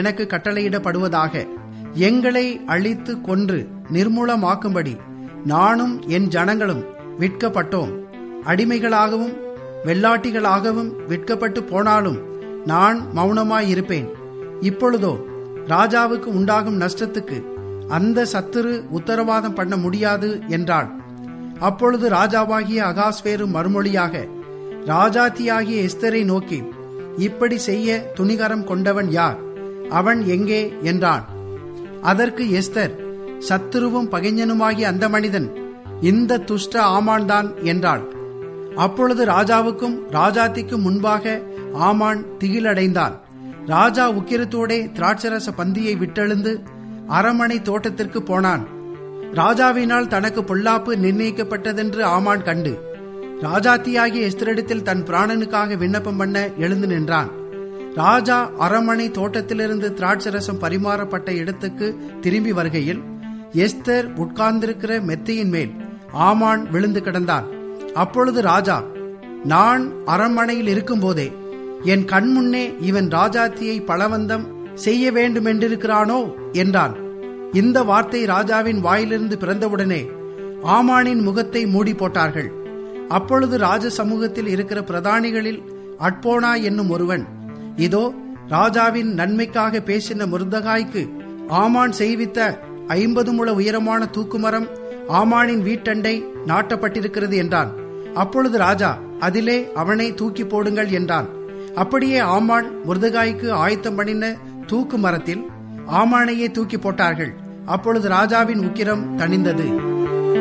எனக்கு கட்டளையிடப்படுவதாக எங்களை அழித்து கொன்று நிர்மூலமாக்கும்படி நானும் என் ஜனங்களும் விற்கப்பட்டோம் அடிமைகளாகவும் வெள்ளாட்டிகளாகவும் விற்கப்பட்டு போனாலும் நான் மௌனமாயிருப்பேன் இப்பொழுதோ ராஜாவுக்கு உண்டாகும் நஷ்டத்துக்கு அந்த சத்துரு உத்தரவாதம் பண்ண முடியாது என்றாள் அப்பொழுது ராஜாவாகிய அகாஸ்வேரு மறுமொழியாக ராஜாத்தியாகிய எஸ்தரை நோக்கி இப்படி செய்ய துணிகரம் கொண்டவன் யார் அவன் எங்கே என்றான் அதற்கு எஸ்தர் சத்துருவும் பகைஞனுமாகிய அந்த மனிதன் இந்த துஷ்ட ஆமான்தான் என்றாள் அப்பொழுது ராஜாவுக்கும் ராஜாத்திக்கும் முன்பாக ஆமான் திகிலடைந்தான் ராஜா உக்கிரத்தோடே திராட்சரச பந்தியை விட்டெழுந்து அரமனை தோட்டத்திற்கு போனான் ராஜாவினால் தனக்கு பொல்லாப்பு நிர்ணயிக்கப்பட்டதென்று ஆமான் கண்டு ராஜாத்தியாகிய எஸ்தரிடத்தில் தன் பிராணனுக்காக விண்ணப்பம் பண்ண எழுந்து நின்றான் ராஜா அரமனை தோட்டத்திலிருந்து திராட்சரசம் பரிமாறப்பட்ட இடத்துக்கு திரும்பி வருகையில் எஸ்தர் உட்கார்ந்திருக்கிற மெத்தையின் மேல் ஆமான் விழுந்து கிடந்தான் அப்பொழுது ராஜா நான் அரண்மனையில் இருக்கும்போதே என் கண்முன்னே இவன் ராஜாத்தியை பலவந்தம் செய்ய வேண்டுமென்றிருக்கிறானோ என்றான் இந்த வார்த்தை ராஜாவின் வாயிலிருந்து பிறந்தவுடனே ஆமானின் முகத்தை மூடி போட்டார்கள் அப்பொழுது ராஜ சமூகத்தில் இருக்கிற பிரதானிகளில் அட்போனா என்னும் ஒருவன் இதோ ராஜாவின் நன்மைக்காக பேசின முருதகாய்க்கு ஆமான் செய்வித்த ஐம்பது முழ உயரமான தூக்குமரம் ஆமானின் வீட்டண்டை நாட்டப்பட்டிருக்கிறது என்றான் அப்பொழுது ராஜா அதிலே அவனை தூக்கி போடுங்கள் என்றான் அப்படியே ஆமான் முருதகாய்க்கு ஆயத்தம் பண்ணின தூக்கு மரத்தில் ஆமானையே தூக்கி போட்டார்கள் அப்பொழுது ராஜாவின் உக்கிரம் தணிந்தது